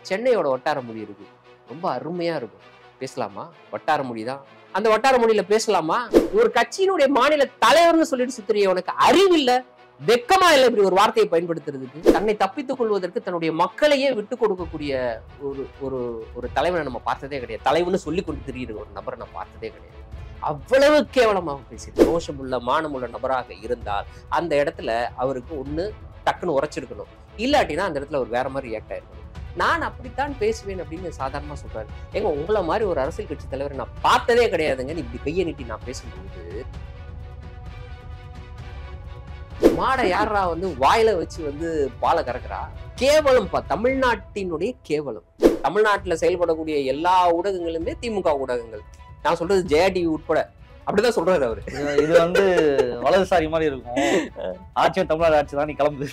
சென்னையோட வட்டார மொழி இருக்கு ரொம்ப அருமையா இருக்கும் பேசலாமா வட்டார மொழி தான் அந்த வட்டார மொழியில பேசலாமா ஒரு கட்சியினுடைய மாநில தலைவர்னு சொல்லிட்டு சுத்துறிய உனக்கு அறிவு இல்ல வெக்கமா இல்லை இப்படி ஒரு வார்த்தையை பயன்படுத்துறதுக்கு தன்னை தப்பித்துக் கொள்வதற்கு தன்னுடைய மக்களையே விட்டு கொடுக்கக்கூடிய ஒரு ஒரு ஒரு தலைவனை நம்ம பார்த்ததே கிடையாது தலைவன்னு சொல்லி கொண்டு திரியிற ஒரு நபரை நான் பார்த்ததே கிடையாது அவ்வளவு கேவலமாக பேசி ரோஷமுள்ள மானமுள்ள நபராக இருந்தால் அந்த இடத்துல அவருக்கு ஒண்ணு டக்குன்னு உரைச்சிருக்கணும் இல்லாட்டினா அந்த இடத்துல ஒரு வேற மாதிரி ரியாக்ட் ஆயிருக்கணும் நான் அப்படித்தான் பேசுவேன் அப்படின்னு சாதாரணமா சொல்றாரு ஏங்க உங்களை மாதிரி ஒரு அரசியல் கட்சி தலைவரை நான் பார்த்ததே கிடையாதுங்க நீ இப்படி கையை நீட்டி நான் பேசும்போது மாடை யாரா வந்து வாயில வச்சு வந்து பாலை கறக்குறா கேவலம் பா தமிழ்நாட்டினுடைய கேவலம் தமிழ்நாட்டுல செயல்படக்கூடிய எல்லா ஊடகங்களுமே திமுக ஊடகங்கள் நான் சொல்றது ஜெயா டிவி உட்பட அப்படிதான் சொல்றாரு அவரு இது- இது வந்து வலதுசாரி மாதிரி இருக்கும் ஆட்சியும் தமிழ்நாடு ஆட்சி தான் நீ கிளம்புது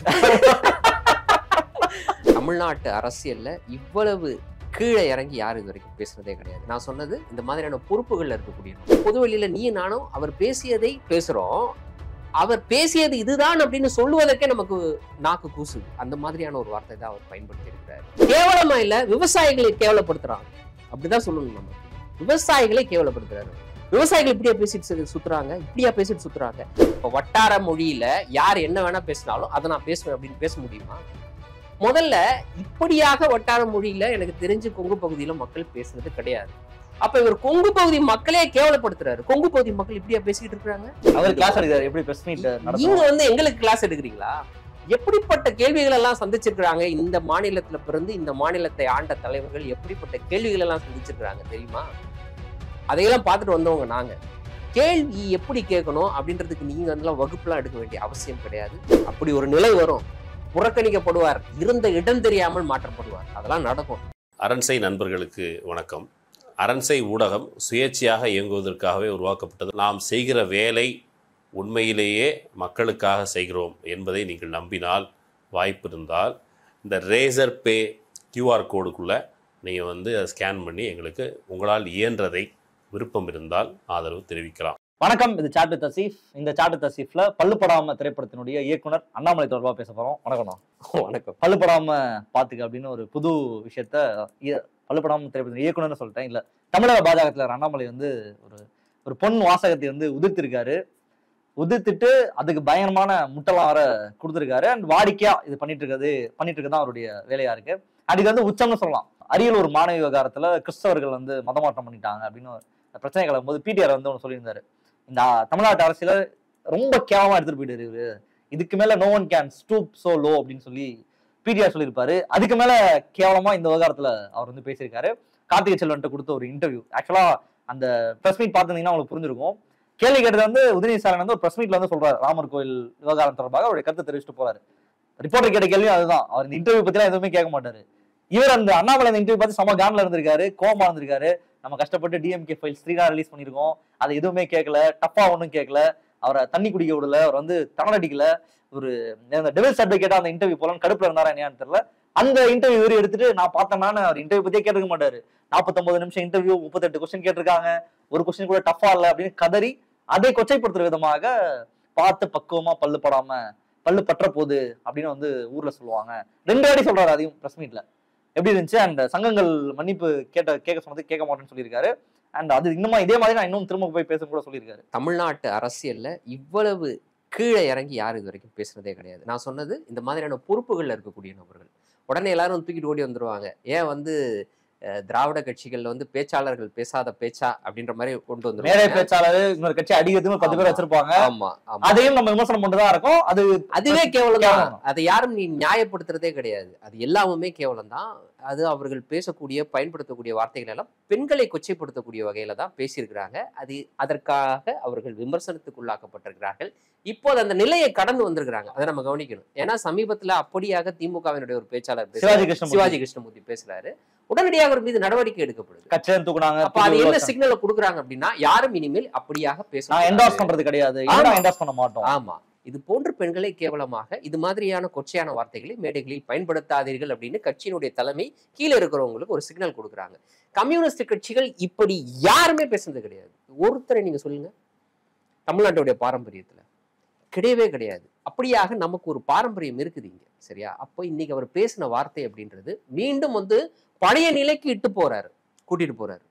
தமிழ்நாட்டு அரசியல்ல இவ்வளவு கீழே இறங்கி யாரும் இது வரைக்கும் பேசுனதே கிடையாது நான் சொன்னது இந்த மாதிரியான பொறுப்புகள்ல இருக்கக்கூடிய பொதுவெளியில நீ நானும் அவர் பேசியதை பேசுறோம் அவர் பேசியது இதுதான் அப்படின்னு சொல்லுவதற்கே நமக்கு நாக்கு கூசுது அந்த மாதிரியான ஒரு வார்த்தை தான் அவர் பயன்படுத்தி இருக்கிறார் கேவலமா இல்ல விவசாயிகளை கேவலப்படுத்துறாங்க அப்படிதான் சொல்லணும் நம்ம விவசாயிகளை கேவலப்படுத்துறாரு விவசாயிகள் இப்படியா பேசிட்டு சு- சுத்துறாங்க இப்படியா பேசிட்டு சுத்துறாங்க இப்ப வட்டார மொழியில யார் என்ன வேணா பேசினாலும் அதை நான் பேசுவேன் அப்படின்னு பேச முடியுமா முதல்ல இப்படியாக வட்டார மொழியில எனக்கு தெரிஞ்சு கொங்கு பகுதியில மக்கள் பேசுறது கிடையாது அப்ப இவர் கொங்கு பகுதி மக்களே கேவலப்படுத்துறாரு கொங்கு பகுதி மக்கள் இப்படியா பேசிக்கிட்டு இருக்காங்க அவர் கிளாஸ் எடுக்கிறார் எப்படி பிரஸ் மீட் நீங்க நடத்துவோம் வந்து எங்களுக்கு கிளாஸ் எடுக்கிறீங்களா எப்படிப்பட்ட கேள்விகள் எல்லாம் சந்திச்சிருக்கிறாங்க இந்த மாநிலத்துல பிறந்து இந்த மாநிலத்தை ஆண்ட தலைவர்கள் எப்படிப்பட்ட கேள்விகள் எல்லாம் சந்திச்சிருக்கிறாங்க தெரியுமா அதையெல்லாம் பார்த்துட்டு வந்தவங்க நாங்க கேள்வி எப்படி கேட்கணும் அப்படின்றதுக்கு நீங்க வந்து வகுப்புலாம் எடுக்க வேண்டிய அவசியம் கிடையாது அப்படி ஒரு நிலை வரும் புறக்கணிக்கப்படுவார் இருந்த இடம் தெரியாமல் மாற்றப்படுவார் அதெல்லாம் நடக்கும் அரண்சை நண்பர்களுக்கு வணக்கம் அரண்சை ஊடகம் சுயேட்சையாக இயங்குவதற்காகவே உருவாக்கப்பட்டது நாம் செய்கிற வேலை உண்மையிலேயே மக்களுக்காக செய்கிறோம் என்பதை நீங்கள் நம்பினால் வாய்ப்பு இருந்தால் இந்த ரேசர் பே கியூஆர் கோடுக்குள்ளே நீங்கள் வந்து அதை ஸ்கேன் பண்ணி எங்களுக்கு உங்களால் இயன்றதை விருப்பம் இருந்தால் ஆதரவு தெரிவிக்கலாம் வணக்கம் இது சாட்டு தசீஃப் இந்த சாட்டு தசீஃப்ல பல்லுப்படாம திரைப்படத்தினுடைய இயக்குனர் அண்ணாமலை தொடர்பா பேச போறோம் வணக்கம்ண்ணா வணக்கம் பல்லுப்படாம பாத்துக்க அப்படின்னு ஒரு புது விஷயத்த இய- பல்லுப்படாம திரைப்படத்தின் இயக்குனர்னு சொல்லிட்டேன் இல்ல தமிழக பாஜகத்துல அண்ணாமலை வந்து ஒரு ஒரு பொன் வாசகத்தை வந்து உதிர்த்திருக்காரு உதிர்த்துட்டு அதுக்கு பயங்கரமான முட்டெல்லாம் வர கொடுத்துருக்காரு அண்ட் வாடிக்கையா இது பண்ணிட்டு இருக்கிறது பண்ணிட்டு இருக்கதான் அவருடைய வேலையா இருக்கு அண்ட் இது வந்து உச்சம்னு சொல்லலாம் அரியலூர் மாணவி விவகாரத்துல கிறிஸ்தவர்கள் வந்து மதமாற்றம் பண்ணிட்டாங்க அப்படின்னு ஒரு பிரச்சனை கிளம்பும் போது பிடிஆர் வந்து ஒன்று சொல்லியிருந்தாரு இந்த தமிழ்நாட்டு அரசியல ரொம்ப கேவலமா எடுத்துட்டு போயிட்டு இருக்கு இதுக்கு மேல no one can stoop so low அப்படின்னு சொல்லி பிடிஆர் சொல்லியிருப்பாரு அதுக்கு மேல கேவலமா இந்த விவகாரத்துல அவர் வந்து பேசியிருக்காரு கார்த்திகை செல்வன்ட்ட கொடுத்த ஒரு இன்டர்வியூ ஆக்சுவலா அந்த பிரஸ் மீட் பார்த்திருந்தீங்கன்னா உங்களுக்கு புரிஞ்சிருக்கும் கேள்வி கேட்டது வந்து உதயநிதி ஸ்டாலின் வந்து ஒரு பிரஸ் மீட்ல வந்து சொல்றாரு ராமர் கோயில் விவகாரம் தொடர்பாக அவருடைய கருத்தை தெரிவிச்சுட்டு போறாரு ரிப்போர்ட்டர் கேட்ட கேள்வியும் அதுதான் அவர் இந்த இன்டர்வியூ பத்திலாம் எதுவுமே கேட்க மாட்டாரு இவர் அந்த அண்ணாமலை இந்த இன்டர்வியூ பார்த்து செம கான்ல இருந்திருக்காரு கோமா இருந்திருக்காரு நம்ம கஷ்டப்பட்டு டிஎம்கே ஃபைல்ஸ் த்ரீ ரிலீஸ் பண்ணியிருக்கோம் அதை எதுவுமே கேட்கல டப்பா ஒன்றும் கேட்கல அவரை தண்ணி குடிக்க விடல அவர் வந்து தணல் அடிக்கல ஒரு அந்த டெவில்ஸ் அட்வொகேட்டா அந்த இன்டர்வியூ போலாம் கடுப்புல இருந்தாரா என்னன்னு தெரியல அந்த இன்டர்வியூ இவர் எடுத்துட்டு நான் பார்த்தேன்னா அவர் இன்டர்வியூ பத்தியே கேட்டுக்க மாட்டாரு நாற்பத்தொன்பது நிமிஷம் இன்டர்வியூ முப்பத்தெட்டு கொஸ்டின் கேட்டிருக்காங்க ஒரு கொஸ்டின் கூட டஃபா இல்ல அப்படின்னு கதறி அதை கொச்சைப்படுத்துற விதமாக பார்த்து பக்குவமா பல்லு படாம பல்லு பற்ற போகுது அப்படின்னு வந்து ஊர்ல சொல்லுவாங்க ரெண்டு வாட்டி சொல்றாரு அதையும் பிரஸ் மீட்ல எப்படி இருந்துச்சு அண்ட் சங்கங்கள் மன்னிப்பு கேட்ட கேட்க சொன்னது கேட்க மாட்டேன்னு சொல்லியிருக்காரு அண்ட் அது இன்னுமா இதே மாதிரி நான் இன்னும் திரும்ப போய் பேச கூட சொல்லியிருக்காரு தமிழ்நாட்டு அரசியல்ல இவ்வளவு கீழே இறங்கி யாரும் இது வரைக்கும் பேசுனதே கிடையாது நான் சொன்னது இந்த மாதிரியான பொறுப்புகள்ல இருக்கக்கூடிய நபர்கள் உடனே எல்லாரும் தூக்கிட்டு ஓடி வந்துருவாங்க ஏன் வந்து அஹ், திராவிட கட்சிகள்ல வந்து பேச்சாளர்கள் பேசாத பேச்சா அப்படின்ற மாதிரி கொண்டு மேடை வந்துருவாங்க பேச்சாளர் இன்னொரு கட்சி அடிக்கிறதுக்கு ஒரு பத்து பேர் ஆமா. வச்சிருப்பாங்க ஆமா ஆமா அதையும் நம்ம விமர்சனம் பண்ணிட்டுதான் இருக்கோம் அது அதுவே கேவலம் தான் கேவலம். அதை யாரும் நீ நியாயப்படுத்துறதே கிடையாது அது எல்லாமே கேவலம் தான் அது அவர்கள் பேசக்கூடிய பயன்படுத்தக்கூடிய வார்த்தைகள் எல்லாம் பெண்களை கொச்சைப்படுத்தக்கூடிய வகையில தான் பேசியிருக்கிறாங்க அது அதற்காக அவர்கள் விமர்சனத்துக்குள்ளாக்கப்பட்டிருக்கிறார்கள் இப்போது அந்த நிலையை கடந்து வந்திருக்கிறாங்க அதை நம்ம கவனிக்கணும் ஏன்னா சமீபத்துல அப்படியாக திமுகவினுடைய ஒரு பேச்சாளர் பேசுறாரு. சிவாஜி கிருஷ்ணமூர்த்தி. சிவாஜி கிருஷ்ணமூர்த்தி பேசுறாரு உடனடியாக அவர் மீது நடவடிக்கை எடுக்கப்படுது கட்சியில தூக்குனாங்க அப்ப அது என்ன சிக்னலை கொடுக்குறாங்க அப்படின்னா யாரும் இனிமேல் அப்படியாக பேச நான் என்டாஸ் பண்றது கிடையாது ஆமா. என்டாஸ் பண்ண மாட்டோம் ஆமா இது போன்ற பெண்களை கேவலமாக இது மாதிரியான கொச்சையான வார்த்தைகளை மேடைகளில் பயன்படுத்தாதீர்கள் அப்படின்னு கட்சியினுடைய தலைமை கீழே இருக்கிறவங்களுக்கு ஒரு சிக்னல் கொடுக்குறாங்க கம்யூனிஸ்ட் கட்சிகள் இப்படி யாருமே பேசுனது கிடையாது ஒருத்தரை நீங்க சொல்லுங்க தமிழ்நாட்டுடைய பாரம்பரியத்துல கிடையவே கிடையாது அப்படியாக நமக்கு ஒரு பாரம்பரியம் இருக்குது இங்க சரியா அப்போ இன்னைக்கு அவர் பேசின வார்த்தை அப்படின்றது மீண்டும் வந்து பழைய நிலைக்கு இட்டு போறாரு கூட்டிட்டு போறாரு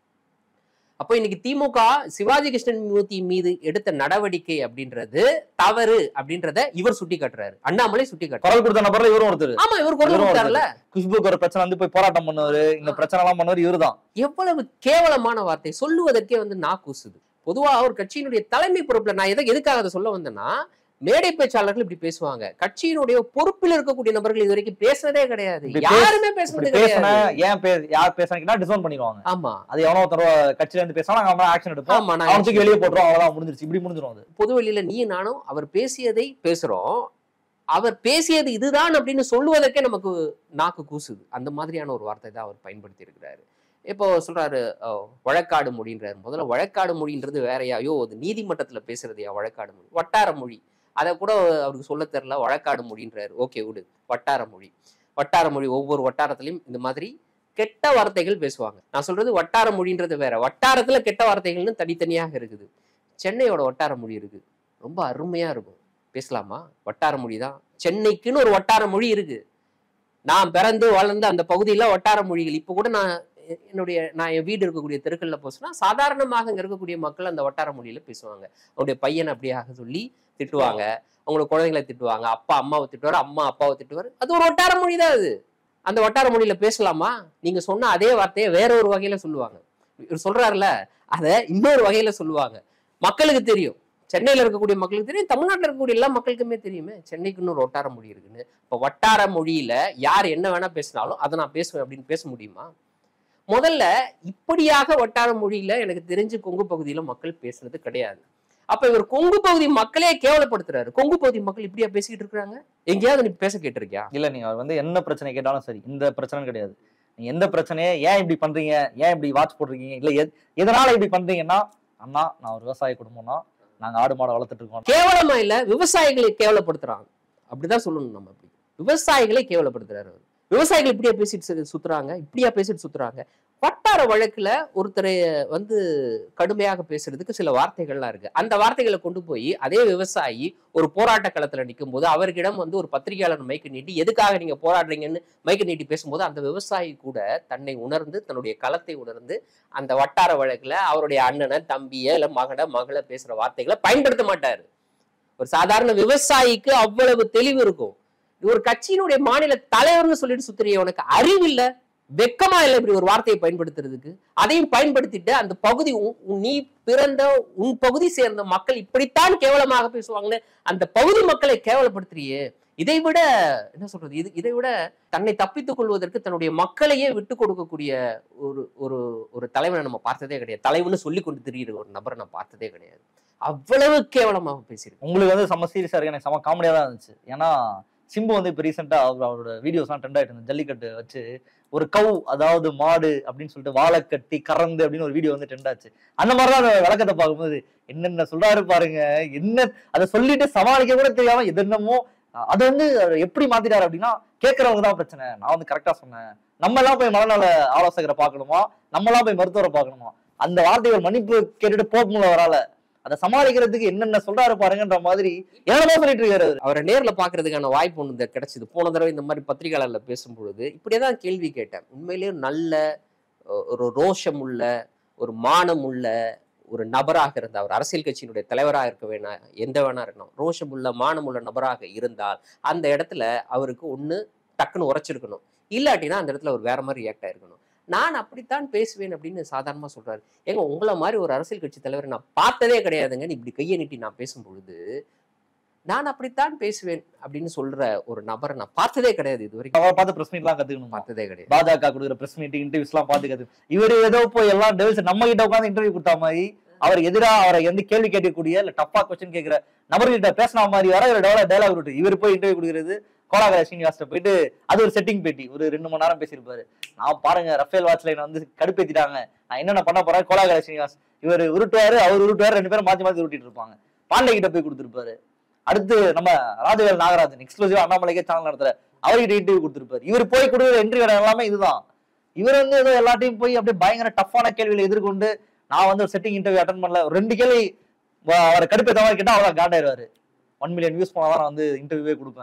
அப்போ இன்னைக்கு திமுக சிவாஜி கிருஷ்ணமூர்த்தி மீது எடுத்த நடவடிக்கை அப்படின்றது தவறு அப்படின்றத இவர் சுட்டி காட்டுறாரு அண்ணாமலை சுட்டி காட்டுறாரு குரல் கொடுத்த நபர்ல இவரும் ஒருத்தர் ஆமா இவர் குரல் இவரும் கொடுத்தாருல குஷ்புக்கு ஒரு பிரச்சனை வந்து போய் போராட்டம் பண்ணுவாரு இந்த பிரச்சனை எல்லாம் பண்ணுவாரு இவருதான் எவ்வளவு கேவலமான வார்த்தை சொல்லுவதற்கே வந்து நா கூசுது பொதுவா ஒரு கட்சியினுடைய தலைமை பொறுப்புல நான் எதை எதுக்காக அதை சொல்ல வந்தேன்னா மேடை பேச்சாளர்கள் இப்படி பேசுவாங்க கட்சியினுடைய பொறுப்பில் இருக்கக்கூடிய நபர்கள் இது வரைக்கும் பேசுனதே கிடையாது இப்படி பேச- யாருமே இப்படி பேசுனது பேசின கிடையாது ஏன் பே யார் பேசுறாங்கன்னா டிசோன் பண்ணிடுவாங்க ஆமா அது எவனோ ஒருத்தர் கட்சியில இருந்து பேசினா நாங்க ஆக்ஷன் எடுப்போம் ஆமா நான் அவன் தூக்கி வெளியே போட்டுரும் அவ்வளவுதான் முடிஞ்சிருச்சு இப்படி முடிஞ்சிரும் அது பொது வெளியில நீ நானும் அவர் பேசியதை பேசுறோம் அவர் பேசியது இதுதான் அப்படின்னு சொல்லுவதற்கே நமக்கு நாக்கு கூசுது அந்த மாதிரியான ஒரு வார்த்தை தான் அவர் பயன்படுத்தி இருக்கிறாரு இப்போ சொல்றாரு அஹ், வழக்காடு மொழின்றாரு முதல்ல வழக்காடு மொழின்றது வேறயா ஐயோ அது நீதிமன்றத்துல பேசுறதையா வழக்காடு மொழி வட்டார மொழி அதை கூட அவருக்கு சொல்ல தெரியல வழக்காடு மொழின்றாரு ஓகே விடு வட்டார மொழி வட்டார மொழி ஒவ்வொரு வட்டாரத்திலையும் இந்த மாதிரி கெட்ட வார்த்தைகள் பேசுவாங்க நான் சொல்றது வட்டார மொழின்றது வேற வட்டாரத்துல கெட்ட வார்த்தைகள்னு தனித்தனியாக இருக்குது சென்னையோட வட்டார மொழி இருக்கு ரொம்ப அருமையா இருக்கும் பேசலாமா வட்டார மொழி தான் சென்னைக்குன்னு ஒரு வட்டார மொழி இருக்கு நான் பிறந்து வளர்ந்த அந்த பகுதியில வட்டார மொழிகள் இப்போ கூட நான் எ- என்னுடைய நான் என் வீடு இருக்கக்கூடிய தெருக்கள்ல போச்சுன்னா சாதாரணமாக இங்க இருக்கக்கூடிய மக்கள் அந்த வட்டார மொழியில பேசுவாங்க அவருடைய பையன் அப்படியாக சொல்லி திட்டுவாங்க அவங்களோட குழந்தைங்களை திட்டுவாங்க அப்பா அம்மாவை திட்டுவார் அம்மா அப்பாவை திட்டுவார் அது ஒரு வட்டார மொழி தான் அது அந்த வட்டார மொழியில பேசலாமா நீங்க சொன்ன அதே வார்த்தையை வேற ஒரு வகையில சொல்லுவாங்க இவர் சொல்றாருல அதை இன்னொரு வகையில சொல்லுவாங்க மக்களுக்கு தெரியும் சென்னையில இருக்கக்கூடிய மக்களுக்கு தெரியும் தமிழ்நாட்டில் இருக்கக்கூடிய எல்லா மக்களுக்குமே தெரியுமே சென்னைக்கு இன்னொரு வட்டார மொழி இருக்குன்னு இப்போ வட்டார மொழியில யார் என்ன வேணா பேசினாலும் அதை நான் பேசுவேன் அப்படின்னு பேச முடியுமா முதல்ல இப்படியாக வட்டார மொழியில எனக்கு தெரிஞ்சு கொங்கு பகுதியில மக்கள் பேசுனது கிடையாது அப்ப இவர் கொங்கு பகுதி மக்களே கேவலப்படுத்துறாரு கொங்கு பகுதி மக்கள் இப்படியா பேசிக்கிட்டு இருக்காங்க எங்கேயாவது நீ பேச கேட்டிருக்கியா இல்ல நீங்க அவர் வந்து என்ன பிரச்சனை கேட்டாலும் சரி இந்த பிரச்சனை கிடையாது நீங்க எந்த பிரச்சனையை ஏன் இப்படி பண்றீங்க ஏன் இப்படி வாட்ச் போட்டிருக்கீங்க இல்ல எத்- எதனால இப்படி பண்றீங்கன்னா அண்ணா நான் ஒரு விவசாய குடும்பம்னா நாங்க ஆடு மாடு வளர்த்துட்டு இருக்கோம் கேவலமா இல்ல விவசாயிகளை கேவலப்படுத்துறாங்க அப்படிதான் சொல்லணும் நம்ம அப்படி விவசாயிகளை கேவலப்படுத்துறாரு அவர் விவசாயிகள் இப்படியா பேசிட்டு சு- சுத்துறாங்க இப்படியா பேசிட்டு சுத்துறாங்க வட்டார வழக்குல ஒருத்தரை வந்து கடுமையாக பேசுறதுக்கு சில வார்த்தைகள்லாம் இருக்கு அந்த வார்த்தைகளை கொண்டு போய் அதே விவசாயி ஒரு போராட்ட களத்துல நிற்கும் போது அவர்கிடம் வந்து ஒரு பத்திரிகையாளர் மைக்கு நீட்டி எதுக்காக நீங்க போராடுறீங்கன்னு மைக்கு நீட்டி பேசும்போது அந்த விவசாயி கூட தன்னை உணர்ந்து தன்னுடைய களத்தை உணர்ந்து அந்த வட்டார வழக்குல அவருடைய அண்ணனை தம்பிய இல்ல மகனை மகளை பேசுற வார்த்தைகளை பயன்படுத்த மாட்டாரு ஒரு சாதாரண விவசாயிக்கு அவ்வளவு தெளிவு இருக்கும் இது ஒரு கட்சியினுடைய மாநில தலைவர்னு சொல்லிட்டு சுத்துறிய உனக்கு அறிவு இல்ல வெக்கமா இல்லை இப்படி ஒரு வார்த்தையை பயன்படுத்துறதுக்கு அதையும் பயன்படுத்திட்டு அந்த பகுதி உன்- உன் நீ பிறந்த உன் பகுதி சேர்ந்த மக்கள் இப்படித்தான் கேவலமாக பேசுவாங்கன்னு அந்த பகுதி மக்களை கேவலப்படுத்துறியே இதை விட என்ன சொல்றது இது இதை விட தன்னை தப்பித்துக் கொள்வதற்கு தன்னுடைய மக்களையே விட்டு கொடுக்கக்கூடிய ஒரு ஒரு ஒரு தலைவனை நம்ம பார்த்ததே கிடையாது தலைவன்னு சொல்லி கொண்டு திரியிற ஒரு நபரை நான் பார்த்ததே கிடையாது அவ்வளவு கேவலமாக பேசியிருக்கு உங்களுக்கு வந்து செம்ம சீரியஸா இருக்கு எனக்கு செம்ம காமெடியா தான் இருந்துச்சு ஏன்னா சிம்பு வந்து இப்போ ரீசெண்டா அவர் அவரோட வீடியோஸ்லாம் ட்ரெண்ட் ஆயிட்டு இருந்தது ஜல்லிக்கட்டு வச்சு ஒரு கவு அதாவது மாடு அப்படின்னு சொல்லிட்டு வாழை கட்டி கறந்து அப்படின்னு ஒரு வீடியோ வந்து ட்ரெண்ட் ஆச்சு அந்த மாதிரி தான் அந்த விளக்கத்தை பார்க்கும்போது என்னென்ன சொல்றாரு பாருங்க என்ன அதை சொல்லிட்டு சமாளிக்க கூட தெரியாம எது என்னமோ அஹ் அதை வந்து அவர் எப்படி மாத்திட்டாரு அப்படின்னா கேட்கறவங்க தான் பிரச்சனை நான் வந்து கரெக்டா சொன்னேன் நம்ம எல்லாம் போய் மனநல ஆலோசகரை பார்க்கணுமா நம்ம எல்லாம் போய் மருத்துவரை பார்க்கணுமா அந்த வார்த்தைகள் மன்னிப்பு கேட்டுட்டு போக முடியல வரால அதை சமாளிக்கிறதுக்கு என்னென்ன சொல்றாரு பாருங்கன்ற மாதிரி என்னமோ சொல்லிட்டு இருக்காரு அவரு. அவரை நேர்ல பாக்குறதுக்கான வாய்ப்பு ஒன்று கிடைச்சது போன தடவை இந்த மாதிரி பத்திரிகையாளர்ல பேசும்பொழுது இப்படியே தான் கேள்வி கேட்டேன் உண்மையிலேயே நல்ல அஹ், ஒரு ரோஷம் உள்ள ஒரு மானம் உள்ள ஒரு நபராக இருந்தால் அவர் அரசியல் கட்சியினுடைய தலைவராக இருக்க வேணா எந்த வேணா இருக்கணும் ரோஷம் உள்ள மானம் உள்ள நபராக இருந்தால் அந்த இடத்துல அவருக்கு ஒண்ணு டக்குன்னு உரைச்சிருக்கணும் இல்லாட்டினா அந்த இடத்துல அவர் வேற மாதிரி ரியாக்ட் ஆயிருக்கணும் நான் அப்படித்தான் பேசுவேன் அப்படின்னு சாதாரணமா சொல்றாரு ஏங்க உங்களை மாதிரி ஒரு அரசியல் கட்சி தலைவரை நான் பார்த்ததே கிடையாதுங்க நீ இப்படி கையை நீட்டி நான் பேசும் பொழுது நான் அப்படித்தான் பேசுவேன் அப்படின்னு சொல்ற ஒரு நபரை நான் பார்த்ததே கிடையாது இது வரைக்கும் அவரை பார்த்து பிரஸ் மீட்லாம் கத்துக்கணுமா பார்த்ததே கிடையாது பாஜக கொடுக்குற பிரஸ் மீட் இன்டர்வியூஸ் எல்லாம் பார்த்து கத்து இவர் ஏதோ போய் எல்லாம் டெவில்ஸ் நம்ம கிட்ட உட்காந்து இன்டர்வியூ கொடுத்தா மாதிரி அவர் எதிரா அவரை எந்த கேள்வி கேட்கக்கூடிய இல்ல டஃபா கொஸ்டின் கேட்கிற நபர்கிட்ட பேசின மாதிரி வர இவர் டெவலப் டைலாக் விட்டு இவர் போய் இன்டர்வியூ கொடுக்குறது கோலாகல ஸ்ரீனிவாஸ்ட போயிட்டு அது ஒரு செட்டிங் பேட்டி ஒரு ரெண்டு மணி நேரம் பேசியிருப்பாரு நான் பாருங்க ரஃபேல் வாட்ச் லைன் வந்து கடுப்பேத்திட்டாங்க நான் என்னென்ன பண்ண போறேன் கோலாகல ஸ்ரீனிவாஸ் இவர் உருட்டுவாரு அவர் உருட்டுவாரு ரெண்டு பேரும் மாத்தி மாத்தி உருட்டிட்டு இருப்பாங்க பாண்டே கிட்ட போய் கொடுத்துருப்பாரு அடுத்து நம்ம ராஜவேல் நாகராஜன் எக்ஸ்க்ளூசிவா அண்ணாமலைக்கே சேனல் நடத்துற அவர்கிட்ட இன்டர்வியூ கொடுத்துருப்பாரு இவர் போய் கொடுக்குற இன்டர்வியூ எல்லாமே இதுதான் இவர் வந்து ஏதோ எல்லாத்தையும் போய் அப்படியே பயங்கர டஃப்பான கேள்விகளை எதிர்கொண்டு நான் வந்து ஒரு செட்டிங் இன்டர்வியூ அட்டன் பண்ணல ஒரு ரெண்டு கேள்வி வ- அவரை கடுப்பேற்ற மாதிரி கேட்டா அவ்வளோ காண்டாயிருவாரு ஒன் மில்லியன் வியூஸ் போனால் தான் நான் வந்து இன்டர்வியூவே கொடுப்பேன்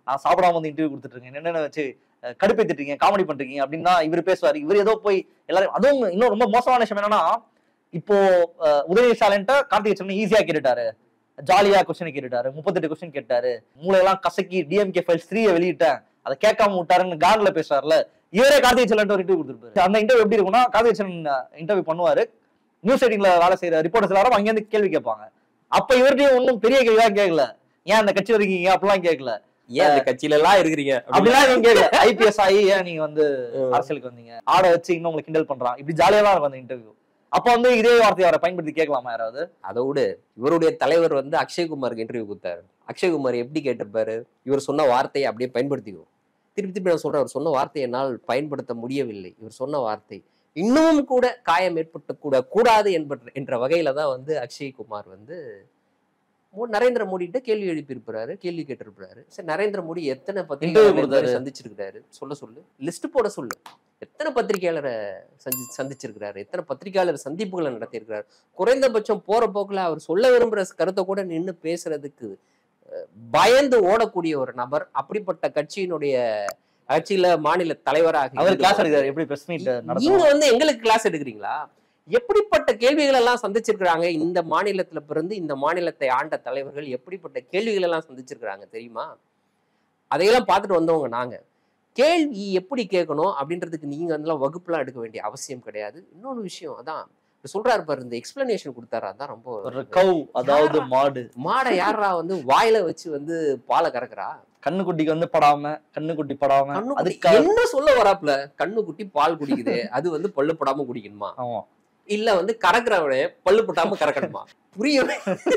நான் சாப்பிடாம வந்து இன்டர்வியூ கொடுத்துட்டு இருக்கேன் என்னென்ன வச்சு அஹ், கடுப்பேத்திட்டு இருக்கீங்க காமெடி பண்றீங்க அப்படின்னு தான் இவர் பேசுவாரு இவர் ஏதோ போய் எல்லாரும் அதுவும் இன்னும் ரொம்ப மோசமான விஷயம் என்னன்னா இப்போ அஹ், உதயநிதி ஸ்டாலின்ட்ட கார்த்திகை செல்வன் ஈஸியா கேட்டுட்டாரு ஜாலியா கொஸ்டின் கேட்டுட்டாரு முப்பத்தெட்டு கொஸ்டின் கேட்டாரு மூளையெல்லாம் கசக்கி டிஎம்கே ஃபைல்ஸ் த்ரீயை வெளியிட்டேன் அதை கேட்காம விட்டாருன்னு கார்ல பேசுறாருல இவரே கார்த்திகை செல்வன் ஒரு இன்டர்வியூ கொடுத்துருப்பாரு அந்த இன்டர்வியூ எப்படி இருக்கும்னா கார்த்திகை செல்வன் இன்டர்வியூ பண்ணுவாரு நியூஸ் எயிட்டிங்ல வேலை செய்யற ரிப்போர்ட்டர்ஸ் எல்லாரும் அங்கேருந்து கேள்வி கேட்பாங்க அப்ப இவர்கிட்டயும் ஒன்றும் பெரிய கேள்விதான் கேட்கல ஏன் அந்த கட்சியில இருக்கீங்க அப்படிலாம் கேட்கல ஏன் அந்த கட்சியில எல்லாம் இருக்கிறீங்க அப்படிலாம் எதுவும் கேட்கல ஐபிஎஸ் ஆகி ஏன் நீங்க வந்து அரசியலுக்கு வந்தீங்க ஆட வச்சு இன்னும் உங்களுக்கு கிண்டல் பண்றான் இப்படி ஜாலியா தான் இருக்கும் அந்த இன்டர்வியூ அப்ப வந்து இதே வார்த்தையை அவரை பயன்படுத்தி கேட்கலாமா யாராவது அதை விட இவருடைய தலைவர் வந்து அக்ஷய்குமாருக்கு இன்டர்வியூ கொடுத்தாரு அக்ஷய்குமார் எப்படி கேட்டிருப்பாரு இவர் சொன்ன வார்த்தையை அப்படியே பயன்படுத்திக்குவோம் திருப்பி திருப்பி நான் சொல்றேன் அவர் சொன்ன வார்த்தையை என்னால் பயன்படுத்த முடியவில்லை இவர் சொன்ன வார்த்தை இன்னமும் கூட காயம் ஏற்பட்டு கூட கூடாது என்ப என்ற வகையில தான் வந்து அக்ஷய்குமார் வந்து மோ- நரேந்திர மோடிட்ட கேள்வி எழுப்பியிருப்பாரு கேள்வி கேட்டிருப்பாரு சரி நரேந்திர மோடி எத்தனை Interview பத்திரிகையாளரை கொடுத்தாரு. சந்திச்சிருக்காரு சொல்ல சொல்லு லிஸ்ட் போட சொல்லு எத்தனை பத்திரிகையாளரை சந்தி சந்திச்சிருக்கிறாரு எத்தனை பத்திரிகையாளர் சந்திப்புகளை நடத்தியிருக்கிறாரு குறைந்தபட்சம் போற போக்குல அவர் சொல்ல விரும்புற கருத்தை கூட நின்னு பேசுறதுக்கு அஹ், பயந்து ஓடக்கூடிய ஒரு நபர் அப்படிப்பட்ட கட்சியினுடைய கட்சியில மாநில தலைவராக அவர் இருந்து கிளாஸ் எடுக்கிறாரு எப்படி பிரஸ் மீட் நீங்க நடத்துவாங்க வந்து எங்களுக்கு கிளாஸ் எடுக்கிறீங்களா எப்படிப்பட்ட கேள்விகள் எல்லாம் சந்திச்சிருக்கிறாங்க இந்த மாநிலத்துல பிறந்து இந்த மாநிலத்தை ஆண்ட தலைவர்கள் எப்படிப்பட்ட கேள்விகள் எல்லாம் சந்திச்சிருக்கிறாங்க தெரியுமா அதையெல்லாம் பார்த்துட்டு வந்தவங்க நாங்க கேள்வி எப்படி கேட்கணும் அப்படின்றதுக்கு நீங்க அதெல்லாம் வகுப்புலாம் எடுக்க வேண்டிய அவசியம் கிடையாது இன்னொரு விஷயம் அதான் இப்ப சொல்றாரு பாரு இந்த எக்ஸ்பிளனேஷன் கொடுத்தாரு அதான் ரொம்ப ஒரு கவ் அதாவது மாடு மாடை யாரா வந்து வாயில வச்சு வந்து பாலை கறக்குறா கண்ணுக்குட்டிக்கு வந்து படாம கண்ணுக்குட்டி படாம கண்ணுக்குட்டி அதுக்கு என்ன சொல்ல வராப்ல கண்ணு குட்டி பால் குடிக்குது அது வந்து பல்லு படாம குடிக்கணுமா ஆமா இல்ல வந்து கறக்குறவனே பல்லு போட்டாம கறக்கணுமா புரியவே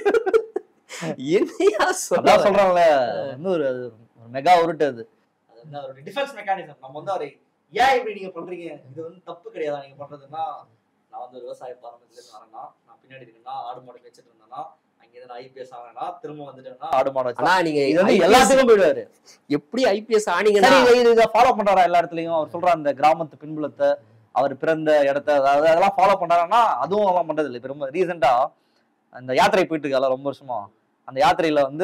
என்னையா அதான் சொல்ல சொல்றாங்கல்ல வந்து ஒரு அது ஒரு மெகா உருட்டு அது அது வந்து அவருடைய டிஃபென்ஸ் மெக்கானிசம் நம்ம வந்து அவரை ஏன் இப்படி நீங்க பண்றீங்க இது வந்து தப்பு கிடையாதா நீங்க பண்றதுன்னா நான் வந்து ஒரு விவசாய பாரம்பரியத்துல இருந்து வரேன்னா நான் பின்னாடி இருக்கேன்னா ஆடு மாடு வச்சுட்டு இருந்தேன்னா அங்கிருந்து ஐபிஎஸ் ஆகணும்னா திரும்ப வந்துட்டேன்னா ஆடு மாடு வச்சா ஆனா நீங்க இது வந்து IPS எல்லாத்துக்கும் போயிடுவாரு எப்படி ஐபிஎஸ் ஆனீங்கன்னா சரி இது இதை ஃபாலோ பண்றாரா எல்லா இடத்துலயும் அவர் சொல்ற அந்த கிராமத்து பின்புலத்தை அவர் பிறந்த இடத்த அதாவது அதெல்லாம் ஃபாலோ பண்றாருன்னா அதுவும் அதெல்லாம் பண்றது இல்லை இப்ப ரொம்ப ரீசெண்டா அந்த யாத்திரை போயிட்டு இருக்கால ரொம்ப வருஷமா அந்த யாத்திரையில வந்து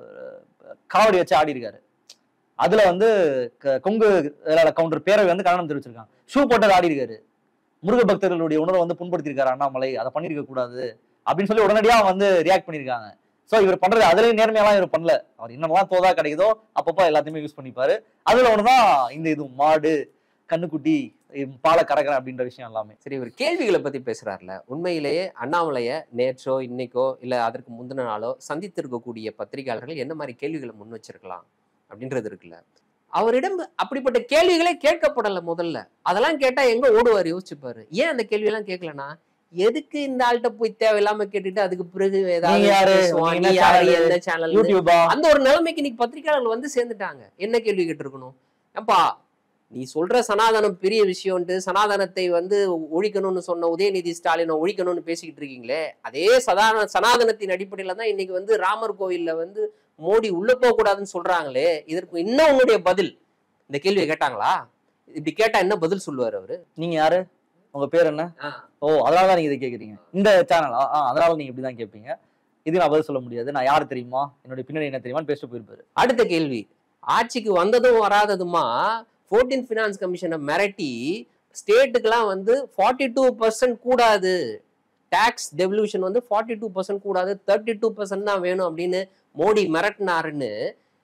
அஹ், காவடி வச்சு ஆடி இருக்காரு அதுல வந்து க- கொங்கு வேளாள கவுண்டர் பேரவை வந்து கண்டனம் தெரிவிச்சிருக்காங்க ஷூ போட்டது ஆடி இருக்காரு முருக பக்தர்களுடைய உணர்வை வந்து புண்படுத்தியிருக்காரு அண்ணாமலை அதை பண்ணிருக்க கூடாது அப்படின்னு சொல்லி உடனடியா வந்து ரியாக்ட் பண்ணிருக்காங்க சோ இவர் பண்றது அதுலயும் நேர்மையெல்லாம் இவர் பண்ணல அவர் என்னெல்லாம் தோதா கிடைக்குதோ அப்பப்போ எல்லாத்தையுமே யூஸ் பண்ணிப்பாரு அதுல ஒண்ணுதான் இந்த இது மாடு கண்ணுக்குட்டி இம் பாலை கறக்கிறேன் அப்படின்ற விஷயம் எல்லாமே சரி இவர் கேள்விகளை பத்தி பேசுறாருல உண்மையிலேயே அண்ணாமலைய நேற்றோ இன்னைக்கோ இல்ல அதற்கு முந்தின நாளோ சந்தித்திருக்கக்கூடிய பத்திரிகையாளர்கள் என்ன மாதிரி கேள்விகளை முன் வச்சிருக்கலாம் அப்படின்றது இருக்குல்ல அவரிடம் அப்படிப்பட்ட கேள்விகளே கேட்கப்படல முதல்ல அதெல்லாம் கேட்டா எங்க ஓடுவார் யோசிச்சுப்பாரு ஏன் அந்த கேள்வி எல்லாம் கேட்கலனா எதுக்கு இந்த ஆள்கிட்ட போய் தேவையில்லாம கேட்டுட்டு அதுக்கு பிறகு ஏதாவது நீங்க யாரு? பேசுவான், நீங்க நீ என்ன யாரு channel? என்ன சேனல் யூடியூபா அந்த ஒரு நிலைமைக்கு இன்னைக்கு பத்திரிகையாளர்கள் வந்து சேர்ந்துட்டாங்க என்ன கேள்வி கேட்டிருக்கணும் ஏப்பா நீ சொல்ற சனாதனம் பெரிய விஷயம்ட்டு சனாதனத்தை வந்து ஒழிக்கணும்னு சொன்ன உதயநிதி ஸ்டாலினை ஒழிக்கணும்னு பேசிக்கிட்டு இருக்கீங்களே அதே சதான சனாதனத்தின் அடிப்படையில தான் இன்னைக்கு வந்து ராமர் கோவில்ல வந்து மோடி உள்ள போக கூடாதுன்னு சொல்றாங்களே இதற்கு இன்னும் உன்னுடைய பதில் இந்த கேள்வியை கேட்டாங்களா இப்படி கேட்டா என்ன பதில் சொல்லுவார் அவரு நீங்க யாரு உங்க பேர் என்ன ஓ அதனால தான் நீங்க இதை கேக்குறீங்க இந்த சேனலா ஆ அதனால நீங்க இப்படிதான் கேட்பீங்க இது நான் பதில் சொல்ல முடியாது நான் யாரு தெரியுமா என்னுடைய பின்னாடி என்ன தெரியுமான்னு பேசிட்டு போயிருப்பாரு அடுத்த கேள்வி ஆட்சிக்கு வந்ததும் வராததுமா ஃபோர்டீன் ஃபினான்ஸ் கமிஷனை மிரட்டி ஸ்டேட்டுக்கெல்லாம் வந்து ஃபார்ட்டி டூ பர்சன்ட் கூடாது டேக்ஸ் டெவல்யூஷன் வந்து ஃபார்ட்டி டூ பர்சன்ட் கூடாது தேர்ட்டி டூ பர்சன்ட் தான் வேணும் அப்படின்னு மோடி மிரட்டினாருன்னு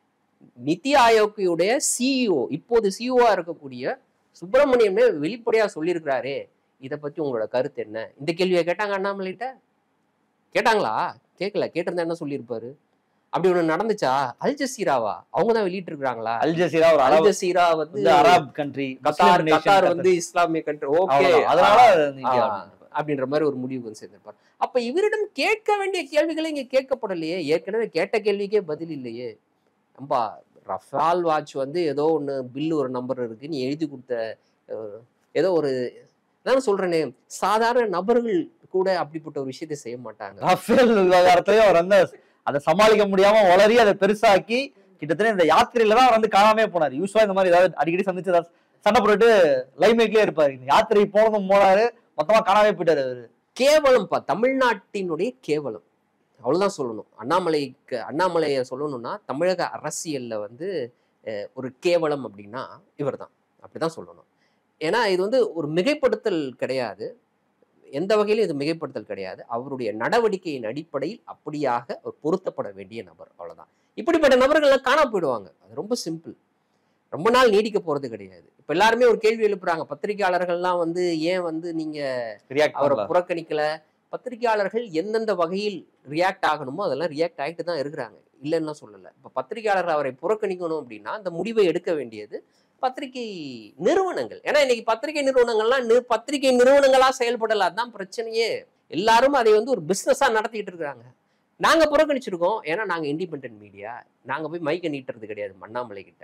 நித்தி ஆயோக்குடைய சிஇஓ இப்போது சிஇஓவா இருக்கக்கூடிய சுப்பிரமணியமே வெளிப்படையா சொல்லியிருக்கிறாரே இதை பத்தி உங்களோட கருத்து என்ன இந்த கேள்வியை கேட்டாங்க அண்ணாமலைகிட்ட கேட்டாங்களா கேட்கல கேட்டிருந்தா என்ன சொல்லியிருப்பாரு அப்படி ஒண்ணு நடந்துச்சா அல் ஜசீராவா அவங்க தான் வெளியிட்டு இருக்காங்களா அல் ஜசீரா ஒரு அல் அரபு ஜசீரா வந்து வந்து அரப் கண்ட்ரி கத்தார் கத்தார் வந்து இஸ்லாமிய கண்ட்ரி ஓகே அதனால நீங்க ஆ. அப்படின்னு. அப்படின்ற மாதிரி ஒரு முடிவுக்கு வந்து சேர்ந்திருப்பார் அப்ப இவரிடம் கேட்க வேண்டிய கேள்விகளை இங்க கேட்கப்படலையே ஏற்கனவே கேட்ட கேள்விக்கே பதில் இல்லையே அம்பா ரஃபால் வாட்ச் வந்து ஏதோ ஒண்ணு பில் ஒரு நம்பர் இருக்கு நீ எழுதி கொடுத்த அஹ், ஏதோ ஒரு நான் சொல்றேனே சாதாரண நபர்கள் கூட அப்படிப்பட்ட ஒரு விஷயத்தை செய்ய மாட்டாங்க ரஃபேல் விவகாரத்திலயும் அவர் வந்து அதை சமாளிக்க முடியாம வளரி அதை பெருசாக்கி கிட்டத்தட்ட இந்த யாத்திரையில தான் அவர் வந்து காணாமே போனார் யூஸ்வலா இந்த மாதிரி ஏதாவது அடிக்கடி சந்திச்சு ஏதாவது சண்டை போட்டுட்டு லைம்லைட்லயே இருப்பாரு இந்த யாத்திரை போனதும் போனாரு மொத்தமா காணாமே போயிட்டாரு அவரு கேவலம் பா தமிழ்நாட்டினுடைய கேவலம் அவ்வளவுதான் சொல்லணும் அண்ணாமலைக்கு அண்ணாமலையை சொல்லணும்னா தமிழக அரசியல்ல வந்து ஒரு கேவலம் அப்படின்னா இவர்தான் அப்படிதான் சொல்லணும் ஏன்னா இது வந்து ஒரு மிகைப்படுத்தல் கிடையாது எந்த வகையிலும் இது மிகைப்படுத்தல் கிடையாது அவருடைய நடவடிக்கையின் அடிப்படையில் அப்படியாக ஒரு பொருத்தப்பட வேண்டிய நபர் அவ்வளவுதான் இப்படிப்பட்ட நபர்கள்லாம் காணாம போயிடுவாங்க அது ரொம்ப சிம்பிள் ரொம்ப நாள் நீடிக்க போறது கிடையாது இப்ப எல்லாருமே ஒரு கேள்வி எழுப்புறாங்க பத்திரிகையாளர்கள்லாம் வந்து ஏன் வந்து நீங்க ரியாக்ட் அவரை பண்ணல புறக்கணிக்கல பத்திரிகையாளர்கள் எந்தெந்த வகையில் ரியாக்ட் ஆகணுமோ அதெல்லாம் ரியாக்ட் ஆகிட்டு தான் இருக்கிறாங்க இல்லைன்னா சொல்லலை இப்போ பத்திரிகையாளர் அவரை புறக்கணிக்கணும் அப்படின்னா அந்த முடிவை எடுக்க வேண்டியது பத்திரிகை நிறுவனங்கள் ஏன்னா இன்னைக்கு பத்திரிகை நிறுவனங்கள்லாம் நி- பத்திரிகை நிறுவனங்களா செயல்படல அதான் பிரச்சனையே எல்லாரும் அதை வந்து ஒரு பிசினஸா நடத்திட்டு இருக்காங்க நாங்க புறக்கணிச்சிருக்கோம் ஏன்னா நாங்க இண்டிபெண்டன்ட் மீடியா நாங்க போய் மைக்க நீட்டுறது கிடையாது அண்ணாமலை கிட்ட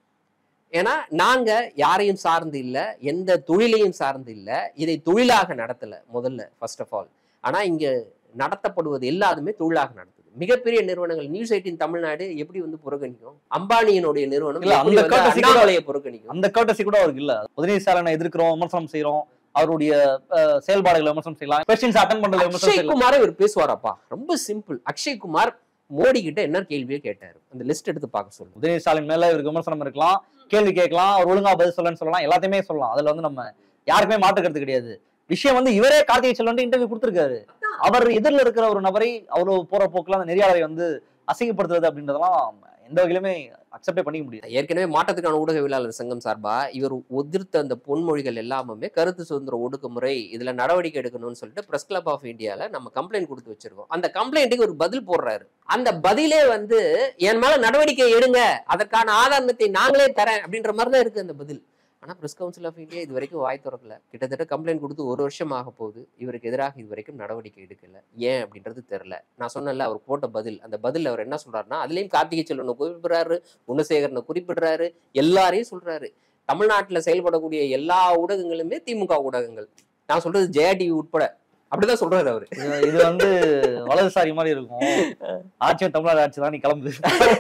ஏன்னா நாங்க யாரையும் சார்ந்து இல்ல எந்த தொழிலையும் சார்ந்து இல்ல இதை தொழிலாக நடத்தல முதல்ல ஃபர்ஸ்ட் ஆஃப் ஆல் ஆனா இங்க நடத்தப்படுவது எல்லாருமே தொழிலாக நடத்துது மிகப்பெரிய நிறுவனங்கள் நியூஸ் எயிட்டின் தமிழ்நாடு எப்படி வந்து புறக்கணிக்கும் அம்பானியினுடைய நிறுவனம் இல்ல, எப்படி அந்த வந்து courtesy கூட- அண்ணாமலையை புறக்கணிக்கும் அந்த கர்டசி கூட அவருக்கு இல்ல உதயநிதி ஸ்டாலினை எதிர்க்கிறோம் விமர்சனம் செய்யறோம் அவருடைய அஹ், செயல்பாடுகளை விமர்சனம் செய்யலாம் கொஸ்டின்ஸ் அட்டன் பண்றது விமர்சனம் அக்ஷய் செய்யலாம் குமார் இவர் பேசுவாராப்பா ரொம்ப சிம்பிள் அக்ஷய் குமார் மோடி கிட்ட என்ன கேள்வியே கேட்டாரு அந்த லிஸ்ட் எடுத்து பார்க்க சொல்லுங்க உதயநிதி ஸ்டாலின் மேல இவருக்கு விமர்சனம் இருக்கலாம் கேள்வி கேட்கலாம் அவர் ஒழுங்கா பதில் சொல்லன்னு சொல்லலாம் எல்லாத்தையுமே சொல்லலாம் அதுல வந்து நம்ம யாருக்குமே மாற்றுக்கிறது கிடையாது விஷயம் வந்து இவரே கார்த்திகை செல்வன் இன்டர்வியூ கொடுத்திருக்காரு அவர் எதிரில் இருக்கிற ஒரு நபரை அவ்வளவு போற போக்குல அந்த நெறியாளரை வந்து அசிங்கப்படுத்துறது அப்படின்றதெல்லாம் எந்த வகையிலுமே அக்செப்டே பண்ணிக்க முடியாது ஏற்கனவே மாற்றத்துக்கான ஊடகவியலாளர் சங்கம் சார்பா இவர் உதிர்த்த அந்த பொன்மொழிகள் எல்லாமே கருத்து சுதந்திர ஒடுக்குமுறை இதுல நடவடிக்கை எடுக்கணும்னு சொல்லிட்டு பிரஸ் கிளப் ஆஃப் இந்தியால நம்ம கம்ப்ளைண்ட் கொடுத்து வச்சிருக்கோம் அந்த கம்ப்ளைண்ட்டுக்கு ஒரு பதில் போடுறாரு அந்த பதிலே வந்து என் மேல நடவடிக்கை எடுங்க அதற்கான ஆதாரத்தை நாங்களே தரேன் அப்படின்ற மாதிரி தான் இருக்கு அந்த பதில் ஆனா பிரஸ் கவுன்சில் ஆஃப் இந்தியா இது வரைக்கும் வாய் திறக்கல கிட்டத்தட்ட கம்ப்ளைண்ட் கொடுத்து ஒரு வருஷம் ஆக போகுது இவருக்கு எதிராக இது வரைக்கும் நடவடிக்கை எடுக்கல ஏன் அப்படின்றது தெரியல நான் சொன்னேன்ல அவர் போட்ட பதில் அந்த பதில் அவர் என்ன சொல்றாருன்னா அதுலயும் கார்த்திகை செல்வனை குறிப்பிடுறாரு குணசேகரனை குறிப்பிடுறாரு எல்லாரையும் சொல்றாரு தமிழ்நாட்டுல செயல்படக்கூடிய எல்லா ஊடகங்களுமே திமுக ஊடகங்கள் நான் சொல்றது ஜெயா டிவி உட்பட அப்படிதான் சொல்றாரு அவரு இது- இது வந்து வலதுசாரி மாதிரி இருக்கும் ஆட்சியும் தமிழ்நாடு ஆட்சி தான் நீ கிளம்பு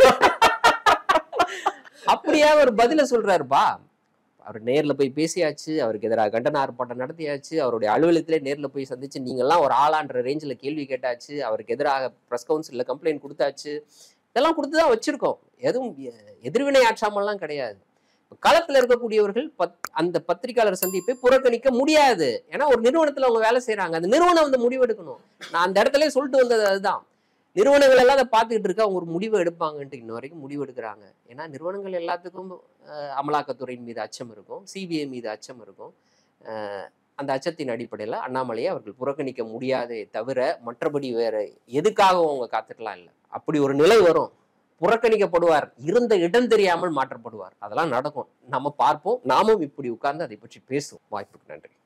அப்படியா ஒரு பதில சொல்றாருப்பா அவர் நேர்ல போய் பேசியாச்சு அவருக்கு எதிராக கண்டன ஆர்ப்பாட்டம் நடத்தியாச்சு அவருடைய அலுவலகத்திலே நேர்ல போய் சந்திச்சு நீங்கெல்லாம் ஒரு ஆளான்ற ரேஞ்சில் கேள்வி கேட்டாச்சு அவருக்கு எதிராக பிரஸ் கவுன்சில்ல கம்ப்ளைண்ட் கொடுத்தாச்சு இதெல்லாம் கொடுத்து தான் வச்சிருக்கோம் எதுவும் எ- எதிர்வினை ஆற்றாமல்லாம் கிடையாது களத்துல இருக்கக்கூடியவர்கள் பத் அந்த பத்திரிகையாளர் சந்திப்பை புறக்கணிக்க முடியாது ஏன்னா ஒரு நிறுவனத்துல அவங்க வேலை செய்றாங்க அந்த நிறுவனம் வந்து முடிவெடுக்கணும் நான் அந்த இடத்துல சொல்லிட்டு வந்தது அதுதான் நிறுவனங்கள் எல்லாம் அதை பார்த்துக்கிட்டு இருக்க அவங்க ஒரு முடிவு எடுப்பாங்கன்ட்டு இன்ன வரைக்கும் முடிவு எடுக்கிறாங்க ஏன்னா நிறுவனங்கள் எல்லாத்துக்கும் அஹ், அமலாக்கத்துறையின் மீது அச்சம் இருக்கும் சிபிஐ மீது அச்சம் இருக்கும் அஹ், அந்த அச்சத்தின் அடிப்படையில் அண்ணாமலையை அவர்கள் புறக்கணிக்க முடியாதே தவிர மற்றபடி வேற எதுக்காகவும் அவங்க காத்துக்கலாம் இல்லை அப்படி ஒரு நிலை வரும் புறக்கணிக்கப்படுவார் இருந்த இடம் தெரியாமல் மாற்றப்படுவார் அதெல்லாம் நடக்கும் நம்ம பார்ப்போம் நாமும் இப்படி உட்கார்ந்து அதை பற்றி பேசுவோம் வாய்ப்புக்கு நன்றி